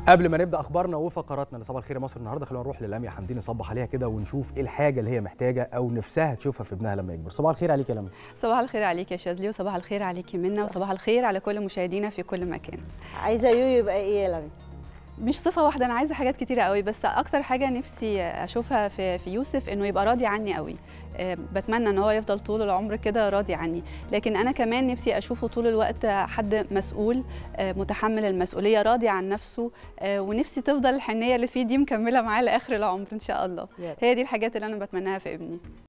قبل ما نبدا اخبارنا وفقراتنا لصباح الخير يا مصر النهارده خلينا نروح للميا حمدين نصبح عليها كده ونشوف ايه الحاجه اللي هي محتاجه او نفسها تشوفها في ابنها لما يكبر صباح الخير عليك يا لميا صباح الخير عليك يا شاذلي وصباح الخير عليكي منا وصباح الخير على كل مشاهدينا في كل مكان عايزه يويو يبقى ايه يا لمي مش صفه واحده انا عايزه حاجات كتيره قوي بس اكتر حاجه نفسي اشوفها في في يوسف انه يبقى راضي عني قوي أه بتمنى ان هو يفضل طول العمر كده راضي عني لكن انا كمان نفسي اشوفه طول الوقت حد مسؤول أه متحمل المسؤوليه راضي عن نفسه أه ونفسي تفضل الحنيه اللي فيه دي مكمله معاه لاخر العمر ان شاء الله هي دي الحاجات اللي انا بتمناها في ابني